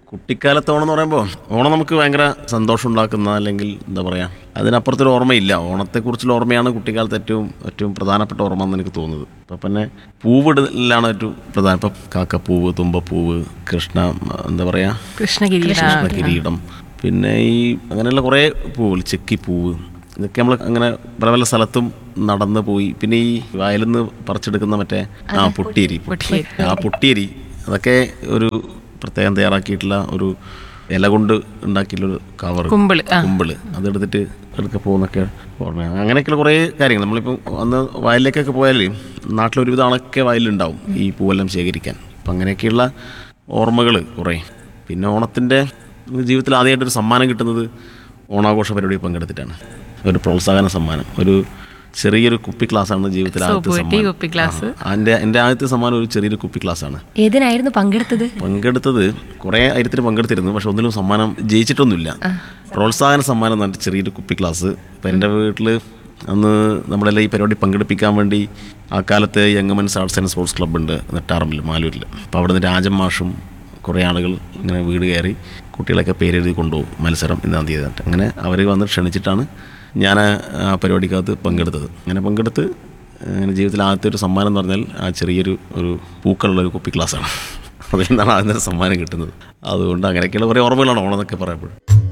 കുട്ടിക്കാലത്ത് ഓണം എന്ന് പറയുമ്പോൾ ഓണം നമുക്ക് ഭയങ്കര സന്തോഷം ഉണ്ടാക്കുന്ന അല്ലെങ്കിൽ എന്താ പറയുക അതിനപ്പുറത്തൊരു ഓർമ്മയില്ല ഓണത്തെക്കുറിച്ചുള്ള ഓർമ്മയാണ് കുട്ടിക്കാലത്ത് ഏറ്റവും ഏറ്റവും പ്രധാനപ്പെട്ട ഓർമ്മ എന്ന് എനിക്ക് തോന്നുന്നത് ഇപ്പം പിന്നെ പൂവിടലാണ് ഏറ്റവും പ്രധാന ഇപ്പം കാക്കപ്പൂവ് തുമ്പപ്പൂവ് കൃഷ്ണ എന്താ പറയുക കൃഷ്ണഗിരി കൃഷ്ണ കിരീടം പിന്നെ ഈ അങ്ങനെയുള്ള കുറേ പൂവുകൾ ചെക്കിപ്പൂവ് ഇതൊക്കെ നമ്മൾ അങ്ങനെ പല പല സ്ഥലത്തും നടന്ന് പോയി പിന്നെ ഈ വയലിൽ നിന്ന് പറിച്ചെടുക്കുന്ന മറ്റേ ആ പൊട്ടിയരി പൊട്ടിയരി. ആ പൊട്ടിയരി അതൊക്കെ ഒരു പ്രത്യേകം തയ്യാറാക്കിയിട്ടുള്ള ഒരു ഇല കൊണ്ട് ഉണ്ടാക്കിയിട്ടുള്ള കവർ കുമ്പിള് ആ കുമ്പിള് അതെടുത്തിട്ട് എടുക്ക പോകുന്നൊക്കെ ഓർമ്മയാണ് അങ്ങനെയൊക്കെയുള്ള കുറേ കാര്യങ്ങൾ നമ്മളിപ്പോൾ അന്ന് വയലിലേക്കൊക്കെ പോയാൽ നാട്ടിൽ ഒരുവിധ ആളൊക്കെ വയലിലുണ്ടാവും ഈ പൂവെല്ലാം ശേഖരിക്കാൻ അപ്പം അങ്ങനെയൊക്കെയുള്ള ഓർമ്മകൾ കുറേ പിന്നെ ഓണത്തിൻ്റെ ജീവിതത്തിൽ ആദ്യമായിട്ടൊരു സമ്മാനം കിട്ടുന്നത് ഓണാഘോഷ പരിപാടി പങ്കെടുത്തിട്ടാണ് ഒരു പ്രോത്സാഹന സമ്മാനം ഒരു ചെറിയൊരു കുപ്പി ക്ലാസ്സാണ് ജീവിതത്തിൽ ആദ്യത്തെ സോപ്പ് പെട്ടി, സമ്മാനം കുപ്പി ഗ്ലാസ്. ആ, എൻ്റെ എൻ്റെ ആദ്യത്തെ സമ്മാനം ഒരു ചെറിയൊരു കുപ്പി ക്ലാസ്സാണ് ഏതിനായിരുന്നു പങ്കെടുത്തത് പങ്കെടുത്തത് കുറേ കാര്യത്തിൽ പങ്കെടുത്തിരുന്നു പക്ഷെ ഒന്നിലും സമ്മാനം ജയിച്ചിട്ടൊന്നുമില്ല പ്രോത്സാഹന സമ്മാനം എന്ന് പറഞ്ഞിട്ട് ചെറിയൊരു കുപ്പി ക്ലാസ് ഇപ്പം എൻ്റെ വീട്ടിൽ അന്ന് നമ്മളെല്ലാം ഈ പരിപാടി പങ്കെടുപ്പിക്കാൻ വേണ്ടി ആ കാലത്ത് young men's arts and sports club ഉണ്ട് നെട്ടാറമ്പിൽ മാലൂരിൽ അപ്പോൾ അവിടുന്ന് രാജൻ മാഷും കുറേ ആളുകൾ ഇങ്ങനെ വീട് കയറി കുട്ടികളൊക്കെ പേരെഴുതി കൊണ്ടുപോകും മത്സരം ഇന്നാം തീയതി ആയിട്ട്. അങ്ങനെ അവർ വന്ന് ക്ഷണിച്ചിട്ടാണ് ഞാൻ ആ പരിപാടിക്കകത്ത് പങ്കെടുത്തത് അങ്ങനെ പങ്കെടുത്ത് അങ്ങനെ ജീവിതത്തിൽ ആദ്യത്തെ ഒരു സമ്മാനം എന്ന് പറഞ്ഞാൽ ആ ചെറിയൊരു ഒരു പൂക്കളുള്ള ഒരു കുപ്പി ക്ലാസ്സാണ് അതിൽ നിന്നാണ് ആദ്യത്തെ സമ്മാനം കിട്ടുന്നത് അതുകൊണ്ട് അങ്ങനെയൊക്കെയുള്ള കുറേ ഓർമ്മകളാണ് ഓണം എന്നൊക്കെ പറയുമ്പോൾ